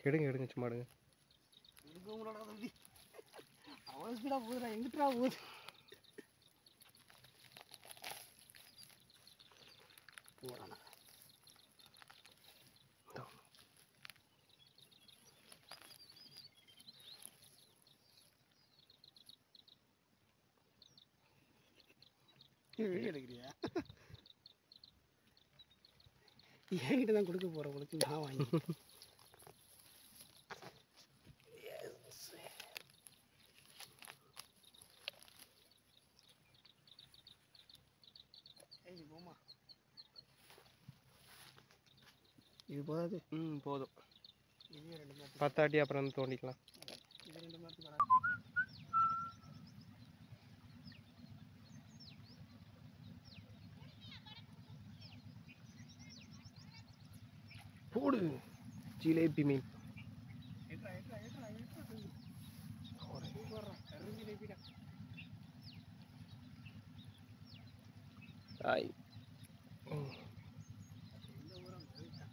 எடுங்க எடுங்க சும்மா எடுங்க இருக்கவங்களோட தம்பி அவ்வளோ ஸ்பீடாக போகுதுடா எங்கிட்டா போகுது போகிறானா வீடியோ எடுக்கிறியா என்கிட்ட தான் கொடுக்க போகிறேன் உங்களுக்கு நான் வாங்கி ஏய் போமா இது போதாது ம் போதும் இது ரெண்டு மாதம் பத்தாட்டி அப்புறம் வந்து தோண்டிக்கலாம் இது ரெண்டு மாதத்துக்கு வராது போடு ஜிலேபி மீன் எட்ரா எட்ரா எட்ரா எட்ரா சூப்பர்ரா கருஞ்சி லேப்பிடா ஆய் ம். எந்த ஊரம் கருத்தா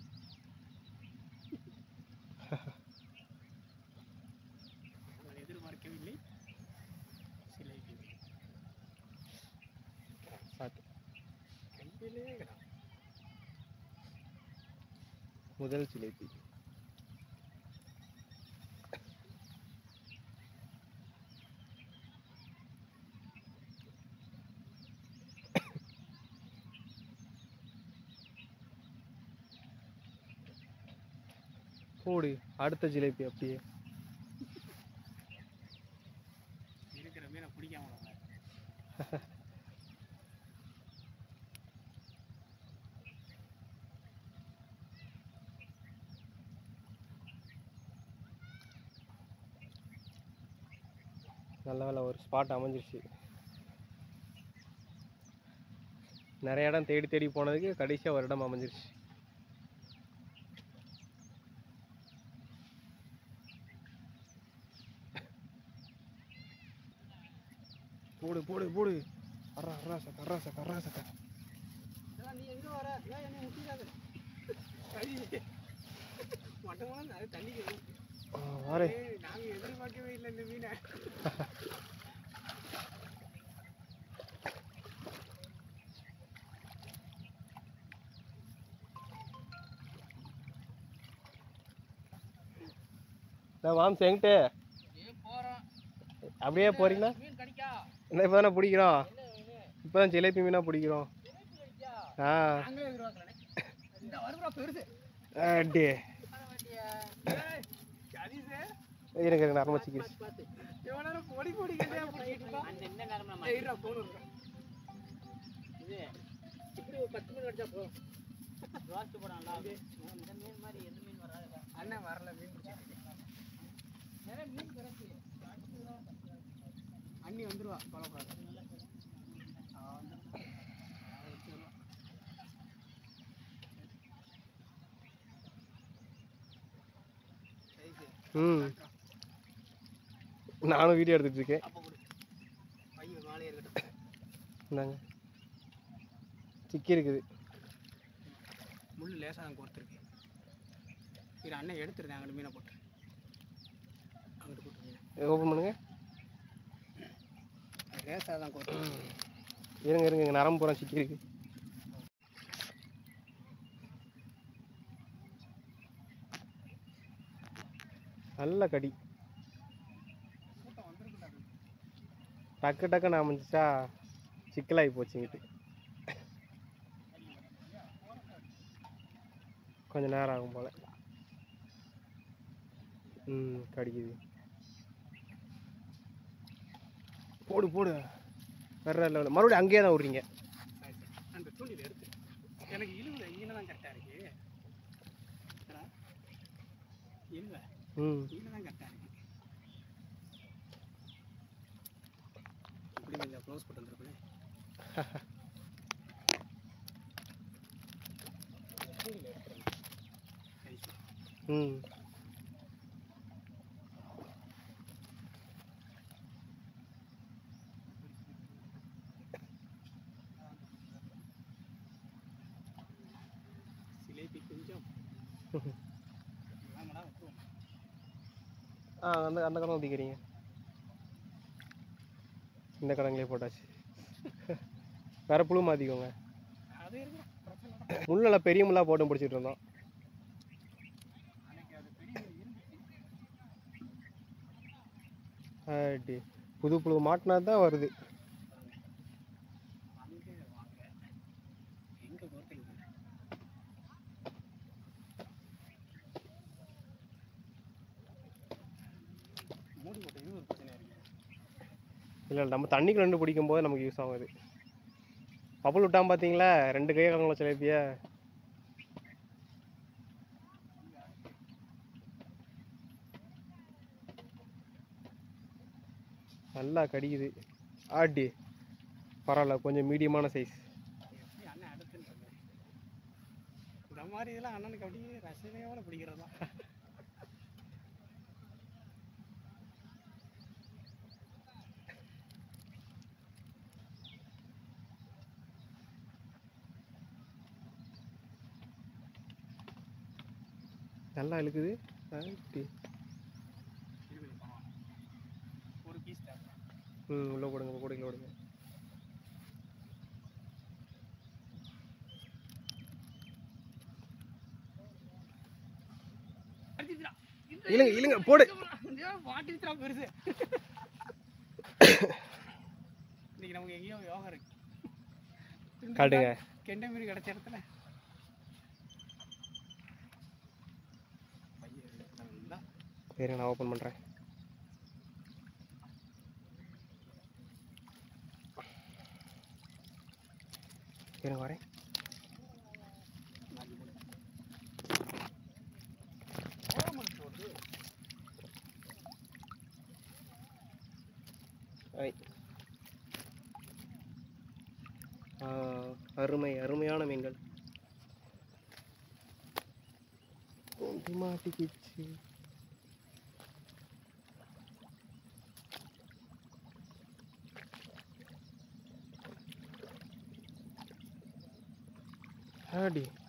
நான் எதிர்பார்க்கவில்லை சிலைக்கு சாத்து கையிலே கிடா முதல் ஜிலேபி போடு அடுத்த ஜிலேபி அப்படியே இருக்கிற மீனை பிடிக்காம விடுவாங்க. நல்ல வேலை ஒரு ஸ்பாட் அமைஞ்சிருச்சு நிறைய இடம் தேடி தேடி போனதுக்கு கடைசியாக ஒரு இடம் அமைஞ்சிருச்சு போடு போடு போடு அறா அறா சக்க அறா சக்க அறா சக்க இதெல்லாம் நீ எங்க வர ஏன் என்னை முட்டிடாத கை மட்டமான நிறைய தண்ணி வாரே நாங்க எதிர்பார்க்கவே இல்லை இந்த மீனை நான் மாம்சம் எங்கிட்ட ஏ போறோம் அப்படியே போறீங்கன்னா மீன் கடிக்கா என்ன இப்போ தானே பிடிக்கிறோம் என்ன மீன் இப்போ தான் ஜிலேபி மீனாக பிடிக்கிறோம் ஜிலேபி கடிக்கா ஆ நாங்களே எதிர்பார்க்கல இந்த வருபுறா பெருசு அடி ஏய், சதீஷே, இருங்க இருங்க நரம்பு சிக்கிடுச்சு பார்த்து. இவ்வளவு நேரம் பொடி பொடி கட்டியா பிடிச்சிட்டு இருக்கான். ஏய், இருடா, phone வருதுடா. இப்படி ஒரு பத்து மீன் கடிச்சா போதும். அண்ணன் வரல மீன் பிடிச்சிட்டு இருக்கு. அண்ணி வந்துருவா கவலைப்படாத. அவ வந்துருவா. அவ வச்சு வருவா. சதீஷே, ம் நானும் வீடியோ எடுத்துட்டு இருக்கேன் அப்ப கொடு. பையன் மேலே இருக்கட்டும். இந்தாங்க சிக்கி இருக்குது முள்ளு லேசாக தான் கொடுத்துருக்கு இது அண்ணன் எடுத்துருந்தேன் அங்கிட்டு மீனை போட்டு அங்கிட்டு போட்டு மீனை ஓப்பன் பண்ணுங்க லேசாக தான் கொடுத்து இருங்க இருங்க இங்க நரம்பு பூரா சிக்கி இருக்கு நல்ல கடி கூட்டம் வந்துருக்குடா டக்கு டக்குன்னு அமைஞ்சிச்சா சிக்கலாகி போச்சுங்கிட்டு கொஞ்சம் நேரம் ஆகும் போல ம் கடிக்குது போடு போடு வேற லெவலில் மறுபடியும் அங்கேயே தான் விட்றீங்க சரி சரி அந்த தூண்டில் எடுத்து எனக்கு இழுவுல ஈன தான் கரெக்டாக இருக்கு ஏடா, இழுவ ம் ஈன தான் கரெக்டாக இருக்கு இப்படி கொஞ்சம் க்ளோஸ் போட்டு வந்துருக்கேன் தூண்டில் எடுத்துறேன் நைஸ் ம் சிலேபி கொஞ்சம் வாங்கடா விட்டுருவோம் ஆ அந்த அந்த கடை ஊற்றிக்கிறீங்க இந்த கடங்களே போட்டாச்சு வேற புழு மாற்றிக்கோங்க அது இருக்கும் பிரச்சனை இல்லை. முள்ளெல்லாம் பெரிய முள்ளா போட்டு பிடிச்சிட்டு இருந்தோம் அன்னைக்கு அது பெரிய இருந்துச்சு ஆட்டி புது புழு மாட்டினா தான் வருது அங்கே வாங்க எங்கே கோர்த்துக்கு மூடி போட்டு இது ஒரு பிரச்சனை இருக்கு இல்லை நம்ம தண்ணிக்கு ரெண்டு பிடிக்கும் போது நமக்கு யூஸ் ஆகும் இது கப்பல் விட்டான் பார்த்தீங்களா ரெண்டு கையை கலங்கள சிலேபிய நல்லா கடிக்குது ஆட்டி பரவாயில்ல கொஞ்சம் மீடியமான சைஸ் எப்படி அண்ணன் அடுத்துன்றது இந்த மாதிரி இதெல்லாம் அண்ணனுக்கு அப்படியே ரசனையோட பிடிக்கிறது தான் நல்லா இழுக்குது ஆட்டி இருக்குது பணம் ஒரு பீஸ் தேவை ம் உள்ளே போடுங்க கூடையில் போடுங்க அடிச்சுடா. இந்த இழுங்க இழுங்க போடு இந்த மாட்டிச்சுடா பெருசு இன்னைக்கு நமக்கு எங்கேயோ யோகா இருக்கு துண்டு காட்டுங்க கெண்டை மீன் கிடைச்ச இடத்துல பையன் நல்லா சரி நான் ஓப்பன் பண்ணுறேன் இருங்க வரேன் நாலு போடு. ஓமன் போடு. ஐ ஆ, அருமை அருமையான மீன்கள் கொண்டு மாட்டிக்கிச்சு ஆடி